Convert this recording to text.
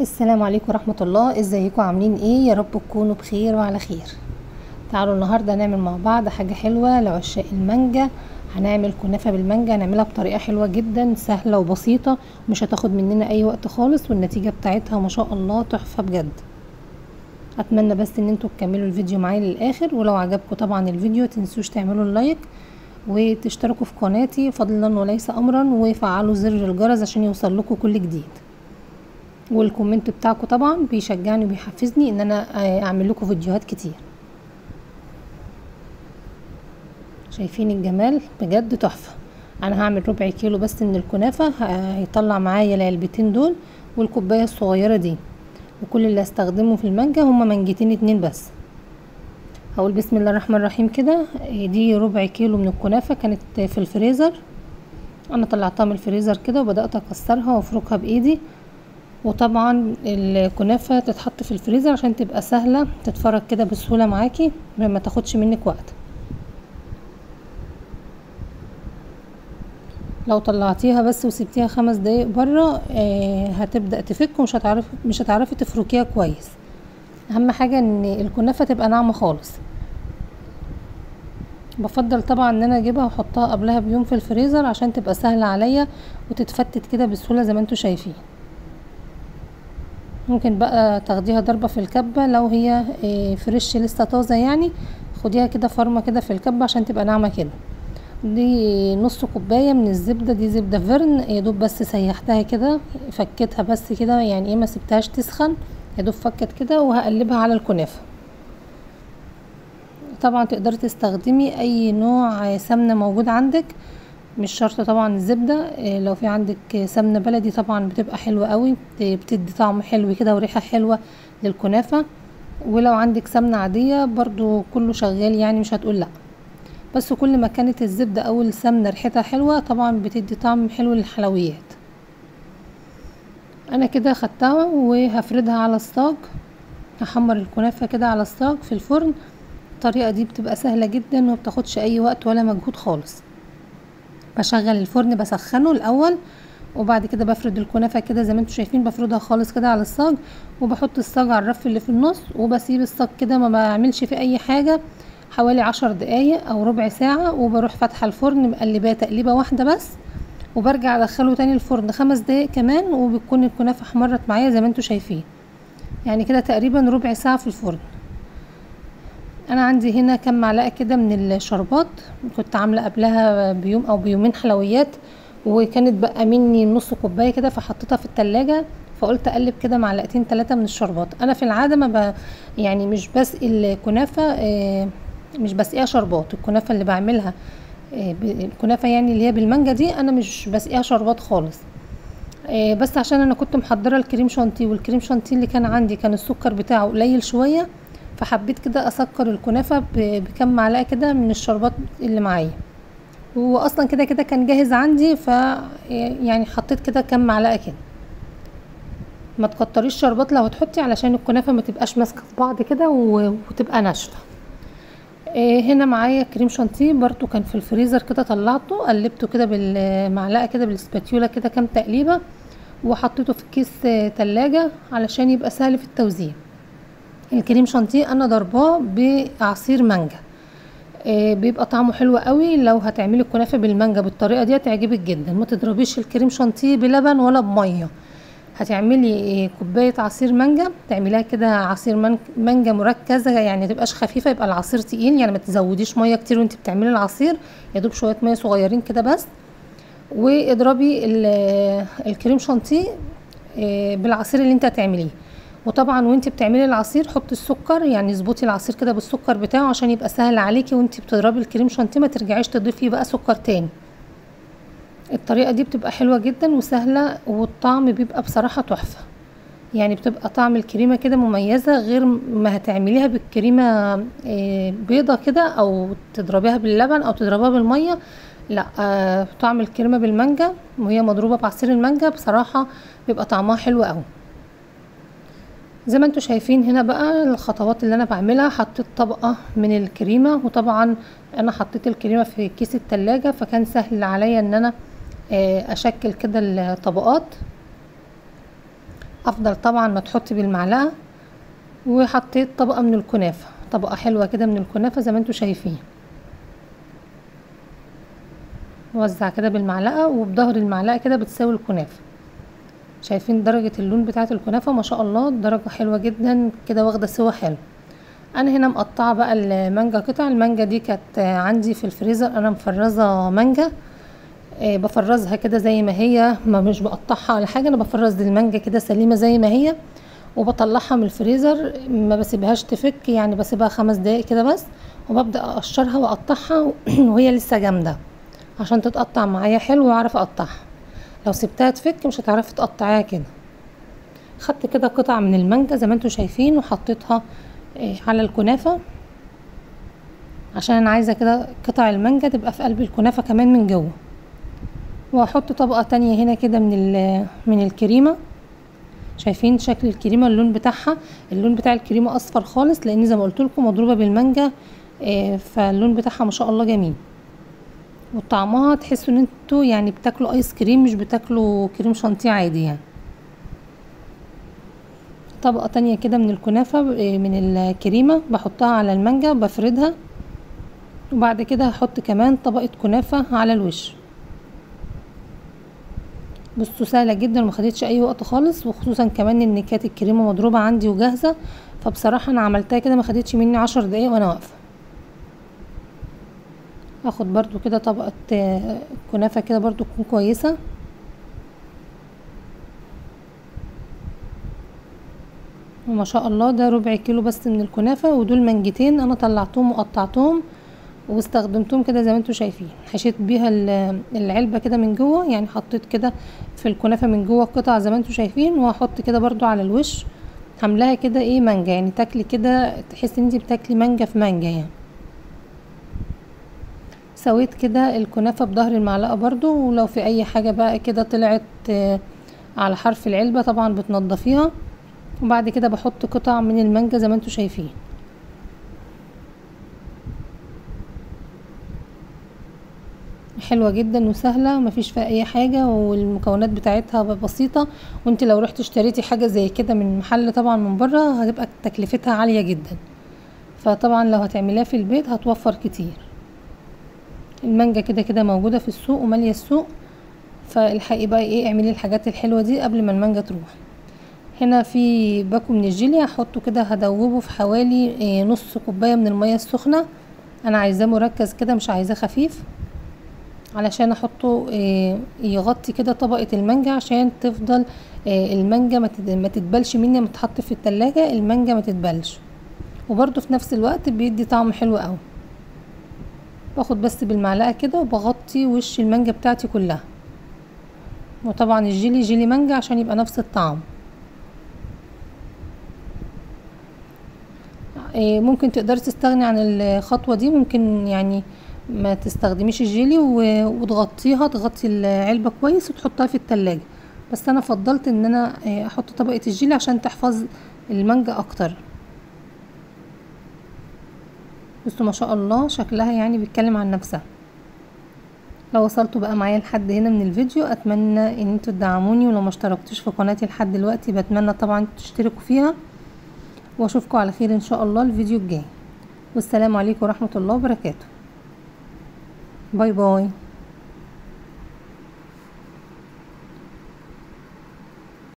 السلام عليكم ورحمة الله ازيكم عاملين ايه يا رب تكونوا بخير وعلى خير تعالوا النهاردة نعمل مع بعض حاجة حلوة لعشاق المانجا هنعمل كنافة بالمانجا هنعملها بطريقة حلوة جدا سهلة وبسيطة مش هتاخد مننا اي وقت خالص والنتيجة بتاعتها ما شاء الله تحفة بجد اتمنى بس ان انتوا تكملوا الفيديو معايا للاخر ولو عجبكم طبعا الفيديو تنسوش تعملوا اللايك وتشتركوا في قناتي فضلا وليس امرا وفعلوا زر الجرس عشان يوصل لكم كل جديد والكومنت بتاعكم طبعا بيشجعني وبيحفزني ان انا اعمل لكم فيديوهات كتير شايفين الجمال بجد تحفه انا هعمل ربع كيلو بس من الكنافه هيطلع معايا العلبتين دول والكوبايه الصغيره دي وكل اللي هستخدمه في المانجا هما منجتين اتنين بس هقول بسم الله الرحمن الرحيم كده دي ربع كيلو من الكنافه كانت في الفريزر انا طلعتها من الفريزر كده وبدات اكسرها وافركها بايدي وطبعا الكنافة تتحط في الفريزر عشان تبقى سهلة تتفرج كده بسهولة معاكي ما تاخدش منك وقت لو طلعتيها بس وسبتيها خمس دقايق بره آه هتبدأ تفك ومش هتعرفي مش هتعرفي تفركيها كويس اهم حاجة ان الكنافة تبقى ناعمة خالص بفضل طبعا ان انا اجيبها واحطها قبلها بيوم في الفريزر عشان تبقى سهلة عليا وتتفتت كده بسهولة زي ما انتوا شايفين ممكن بقى تاخديها ضربة في الكبة لو هي فريش لسه طازة يعني خديها كده فرمة كده في الكبة عشان تبقى ناعمة كده دي نص كوباية من الزبدة دي زبدة فرن يا دوب بس سيحتها كده فكتها بس كده يعني ايه ما سبتهاش تسخن يا دوب فكت كده وهقلبها على الكنافة طبعا تقدري تستخدمي اي نوع سمنة موجود عندك مش شرط طبعا الزبدة لو في عندك سمنة بلدي طبعا بتبقى حلوة قوي بتدي طعم حلو كده وريحة حلوة للكنافة ولو عندك سمنة عادية برضو كله شغال يعني مش هتقول لا بس كل ما كانت الزبدة او السمنة ريحتها حلوة طبعا بتدي طعم حلو للحلويات انا كده خدتها وهفردها على الصاج هحمر الكنافة كده على الصاج في الفرن الطريقة دي بتبقى سهلة جدا وما بتاخدش اي وقت ولا مجهود خالص بشغل الفرن بسخنه الاول وبعد كده بفرد الكنافه كده زي ما انتم شايفين بفردها خالص كده على الصاج وبحط الصاج على الرف اللي في النص وبسيب الصاج كده ما بعملش فيه اي حاجه حوالي عشر دقايق او ربع ساعه وبروح فاتحه الفرن مقلباه تقليبه واحده بس وبرجع ادخله تاني الفرن خمس دقايق كمان وبتكون الكنافه احمرت معايا زي ما انتم شايفين يعني كده تقريبا ربع ساعه في الفرن انا عندي هنا كام معلقه كده من الشربات كنت عامله قبلها بيوم او بيومين حلويات وكانت بقى مني نص كوبايه كده فحطيتها في التلاجة فقلت اقلب كده معلقتين ثلاثه من الشربات انا في العاده ما ب... يعني مش بسقي الكنافه آه مش بسقيها شربات الكنافه اللي بعملها آه الكنافه يعني اللي هي بالمانجا دي انا مش بسقيها شربات خالص آه بس عشان انا كنت محضره الكريم شانتيه والكريم شانتيه اللي كان عندي كان السكر بتاعه قليل شويه فحبيت كده اسكر الكنافه بكم معلقه كده من الشربات اللي معايا واصلا كده كده كان جاهز عندي ف يعني حطيت كده كم معلقه كده ما تكتريش شربات لو هتحطي علشان الكنافه ما تبقاش ماسكه في بعض كده وتبقى ناشفه هنا معايا كريم شانتيه برضو كان في الفريزر كده طلعته قلبته كده بالمعلقه كده بالسباتيولا كده كام تقليبه وحطيته في كيس تلاجة علشان يبقى سهل في التوزيع الكريم شانتيه انا ضرباه بعصير مانجا آه بيبقى طعمه حلو قوي لو هتعملي الكنافه بالمانجا بالطريقه دي هتعجبك جدا ما تضربيش الكريم شانتيه بلبن ولا بميه هتعملي كوبايه عصير مانجا تعمليها كده عصير مانجا مركزه يعني متبقاش خفيفه يبقى العصير تقيل يعني ما تزوديش ميه كتير وانت بتعملي العصير يا دوب شويه ميه صغيرين كده بس واضربي الكريم شانتيه آه بالعصير اللي انت هتعمليه وطبعا وانت بتعملي العصير حطي السكر يعني اظبطي العصير كده بالسكر بتاعه عشان يبقى سهل عليكي وانت بتضربي الكريم شانتيه ما ترجعيش تضيفي بقى سكر تاني الطريقه دي بتبقى حلوه جدا وسهله والطعم بيبقى بصراحه تحفه يعني بتبقى طعم الكريمه كده مميزه غير ما هتعمليها بالكريمه بيضه كده او تضربيها باللبن او تضربيها بالميه لا طعم الكريمه بالمانجا وهي مضروبه بعصير المانجا بصراحه بيبقى طعمها حلو قوي زي ما انتوا شايفين هنا بقى الخطوات اللي انا بعملها حطيت طبقة من الكريمة وطبعا انا حطيت الكريمة في كيس التلاجة فكان سهل عليا ان انا اشكل كده الطبقات افضل طبعا ما تحطي بالمعلقه وحطيت طبقه من الكنافه طبقه حلوه كده من الكنافه زي ما انتم شايفين نوزع كده بالمعلقه وبظهر المعلقه كده بتساوي الكنافه شايفين درجه اللون بتاعه الكنافه ما شاء الله درجه حلوه جدا كده واخده سوا حلو انا هنا مقطعه بقى المانجا قطع المانجا دي كانت عندي في الفريزر انا مفرزه مانجا آه بفرزها كده زي ما هي ما مش بقطعها ولا حاجه انا بفرز المانجا كده سليمه زي ما هي وبطلعها من الفريزر ما بسيبهاش تفك يعني بسيبها خمس دقايق كده بس وببدا اقشرها واقطعها وهي لسه جامده عشان تتقطع معايا حلو واعرف اقطعها لو سبتها تفك مش هتعرفي تقطعيها كده خدت كده قطع من المانجا زي ما انتم شايفين وحطيتها على الكنافه عشان انا عايزه كده قطع المانجا تبقى في قلب الكنافه كمان من جوه وهحط طبقه تانية هنا كده من من الكريمه شايفين شكل الكريمه اللون بتاعها اللون بتاع الكريمه اصفر خالص لان زي ما قلت لكم مضروبه بالمانجا فاللون بتاعها ما شاء الله جميل وطعمها تحسوا ان انتوا يعني بتاكلوا ايس كريم مش بتاكلوا كريم شانتيه عادي يعني طبقة تانية كده من الكنافة من الكريمة بحطها على المانجا بفردها وبعد كده هحط كمان طبقة كنافة على الوش بصوا سهلة جدا ومخدتش اي وقت خالص وخصوصا كمان ان كانت الكريمة مضروبة عندي وجاهزة فبصراحة انا عملتها كده مخدتش مني عشر دقايق وانا واقفة هاخد برضو كده طبقة كنافة كده برضو تكون كويسة وما شاء الله ده ربع كيلو بس من الكنافة ودول منجتين انا طلعتهم وقطعتهم واستخدمتهم كده زي ما انتم شايفين حشيت بيها العلبة كده من جوه يعني حطيت كده في الكنافة من جوه قطع زي ما انتم شايفين وهحط كده برضو على الوش عاملاها كده ايه مانجا يعني تاكلي كده تحسي ان انتي بتاكلي مانجا في مانجا يعني سويت كده الكنافة بظهر المعلقة برضو ولو في اي حاجة بقى كده طلعت على حرف العلبة طبعا بتنضفيها وبعد كده بحط قطع من المانجا زي ما انتم شايفين حلوة جدا وسهلة مفيش فيها اي حاجة والمكونات بتاعتها بسيطة وانت لو رحت اشتريتي حاجة زي كده من محل طبعا من بره هتبقى تكلفتها عالية جدا فطبعا لو هتعمليها في البيت هتوفر كتير المانجا كده كده موجودة في السوق ومالية السوق فالحقي بقى ايه اعملي الحاجات الحلوة دي قبل ما المانجا تروح هنا في باكو من الجيلي هحطه كده هدوبه في حوالي نص كوبايه من الميه السخنه انا عايزاه مركز كده مش عايزاه خفيف علشان احطه يغطي كده طبقه المانجا عشان تفضل المانجا ما تتبلش مني لما تتحط في التلاجة المانجا ما تتبلش وبرده في نفس الوقت بيدي طعم حلو قوي باخد بس بالمعلقه كده وبغطي وش المانجا بتاعتي كلها وطبعا الجيلي جيلي مانجا عشان يبقى نفس الطعم ممكن تقدري تستغني عن الخطوة دي ممكن يعني ما تستخدميش الجيلي وتغطيها تغطي العلبة كويس وتحطها في التلاجة بس انا فضلت ان انا احط طبقة الجيلي عشان تحفظ المانجا اكتر بصوا ما شاء الله شكلها يعني بيتكلم عن نفسها لو وصلتوا بقى معايا لحد هنا من الفيديو اتمنى ان انتوا تدعموني ولو ما اشتركتوش في قناتي لحد دلوقتي بتمنى طبعا تشتركوا فيها واشوفكم على خير ان شاء الله الفيديو الجاي والسلام عليكم ورحمة الله وبركاته باي باي